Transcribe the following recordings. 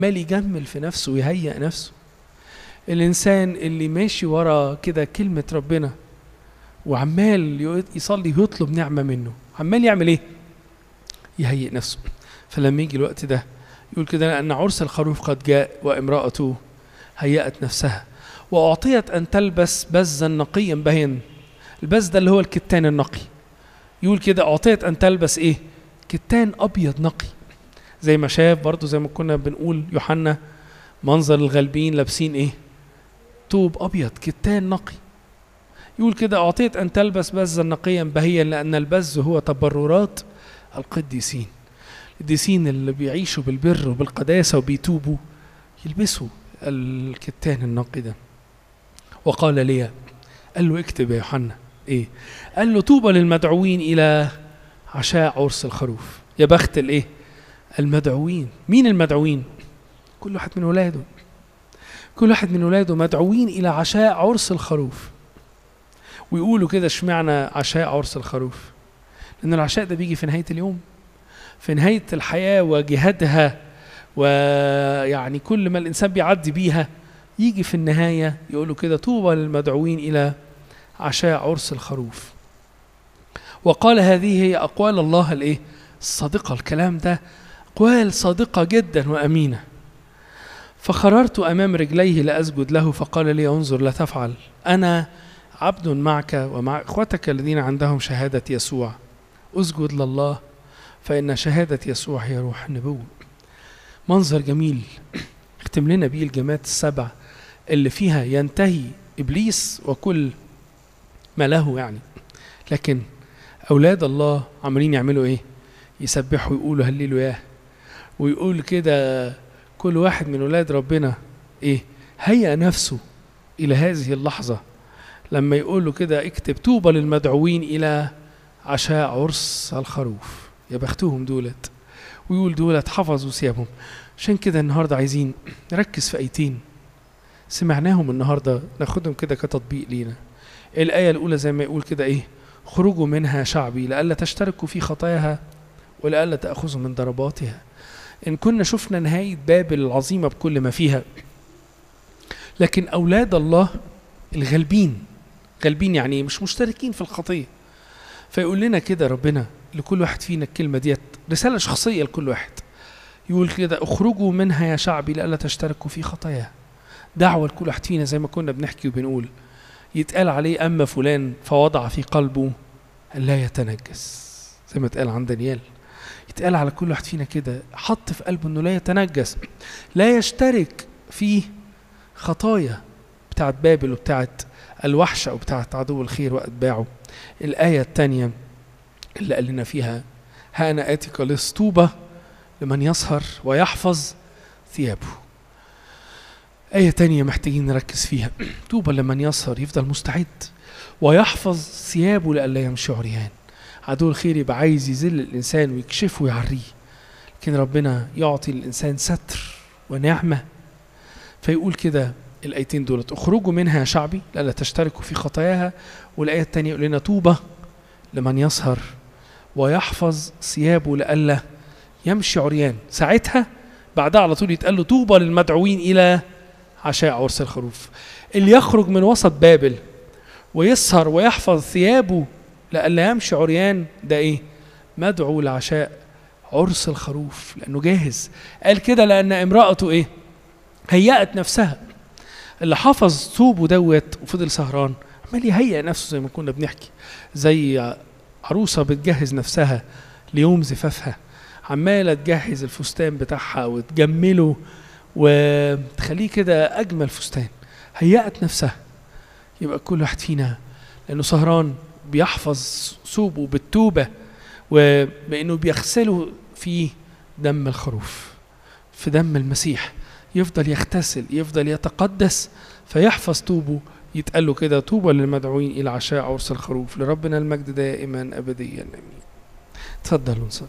عمال يجمل في نفسه ويهيئ نفسه الإنسان اللي ماشي ورا كده كلمة ربنا وعمال يق- يصلي ويطلب نعمة منه عمال يعمل إيه؟ يهيئ نفسه فلما يجي الوقت ده يقول كده لأن عرس الخروف قد جاء وامرأته هيأت نفسها وأعطيت أن تلبس بزا نقيا بهيا البز ده اللي هو الكتان النقي يقول كده أعطيت أن تلبس إيه؟ كتان أبيض نقي زي ما شاف برضو زي ما كنا بنقول يوحنا منظر الغالبين لابسين إيه؟ توب أبيض كتان نقي يقول كده أعطيت أن تلبس بزا نقيا بهيا لأن البز هو تبررات القديسين القديسين اللي بيعيشوا بالبر وبالقداسة وبيتوبوا يلبسوا الكتان النقي ده وقال لي قال له اكتب يا يوحنا ايه قال له طوبى للمدعوين الى عشاء عرس الخروف يا بخت الايه المدعوين مين المدعوين كل واحد من ولاده كل واحد من ولاده مدعوين الى عشاء عرس الخروف ويقولوا كده اشمعنى عشاء عرس الخروف لان العشاء ده بيجي في نهايه اليوم في نهايه الحياه وجهادها ويعني كل ما الانسان بيعدي بيها يجي في النهايه يقولوا كده طوبى للمدعوين الى عشاء عرس الخروف وقال هذه هي اقوال الله الايه الصادقه الكلام ده اقوال صادقه جدا وامينه فخررت امام رجليه لاسجد له فقال لي انظر لا تفعل انا عبد معك ومع اخوتك الذين عندهم شهاده يسوع اسجد لله فان شهاده يسوع هي روح النبوه منظر جميل اختم لنا بيه الجماعات السبع اللي فيها ينتهي ابليس وكل ما له يعني لكن اولاد الله عمالين يعملوا ايه يسبحوا ويقولوا هللوا ياه ويقول كده كل واحد من اولاد ربنا ايه هيأ نفسه الى هذه اللحظه لما يقول له كده اكتب طوبى للمدعوين الى عشاء عرس الخروف يا بختهم دولت ويقول دولت حفظوا ثيابهم عشان كده النهارده عايزين نركز في ايتين سمعناهم النهارده ناخدهم كده كتطبيق لينا الآية الأولى زي ما يقول كده إيه خرجوا منها شعبي لئلا تشتركوا في خطاياها ولئلا تأخذوا من ضرباتها إن كنا شفنا نهاية بابل العظيمة بكل ما فيها لكن أولاد الله الغالبين غالبين يعني إيه؟ مش مشتركين في الخطية فيقول لنا كده ربنا لكل واحد فينا الكلمة ديت رسالة شخصية لكل واحد يقول كده اخرجوا منها يا شعبي لئلا تشتركوا في خطاياها دعوة لكل واحد فينا زي ما كنا بنحكي وبنقول يتقال عليه أما فلان فوضع في قلبه أن لا يتنجس زي ما اتقال عن دانيال يتقال على كل واحد فينا كده حط في قلبه أنه لا يتنجس لا يشترك في خطايا بتاعت بابل وبتاعت الوحشة وبتاعت عدو الخير وأتباعه الآية الثانية اللي قال لنا فيها ها أنا آتي كلص طوبة لمن يسهر ويحفظ ثيابه آية تانية محتاجين نركز فيها طوبى لمن يسهر يفضل مستعد ويحفظ ثيابه لئلا يمشي عريان عدو الخير يبقى عايز يذل الإنسان ويكشفه ويعريه لكن ربنا يعطي الإنسان ستر ونعمة فيقول كده الآيتين دولت اخرجوا منها يا شعبي لئلا تشتركوا في خطاياها والآية التانية يقول لنا طوبى لمن يسهر ويحفظ ثيابه لئلا يمشي عريان ساعتها بعدها على طول يتقال له طوبى للمدعوين إلى عشاء عرس الخروف اللي يخرج من وسط بابل ويسهر ويحفظ ثيابه لئلا يمشي عريان ده ايه مدعو لعشاء عرس الخروف لانه جاهز قال كده لان امرأته ايه هيأت نفسها اللي حفظ ثوبه دوت وفضل سهران عمال يهيئ نفسه زي ما كنا بنحكي زي عروسة بتجهز نفسها ليوم زفافها عمالة تجهز الفستان بتاعها وتجمله وتخليه كده أجمل فستان هيأت نفسها يبقى كل واحد فينا لأنه سهران بيحفظ ثوبه بالتوبة وبأنه بيغسله في دم الخروف في دم المسيح يفضل يغتسل يفضل يتقدس فيحفظ توبه يتقال له كده طوبى للمدعوين إلى عشاء عرس الخروف لربنا المجد دائما أبديا آمين تفضلوا نصلي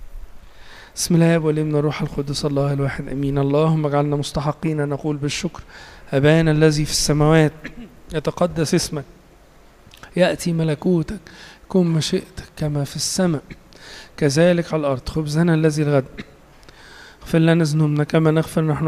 بسم الله والابن الروح القدس الله الواحد امين اللهم اجعلنا مستحقين نقول بالشكر ابانا الذي في السماوات يتقدس اسمك ياتي ملكوتك كن مشيئتك كما في السماء كذلك على الارض خبزنا الذي الغد اغفر لنا ذنوبنا كما نغفر نحن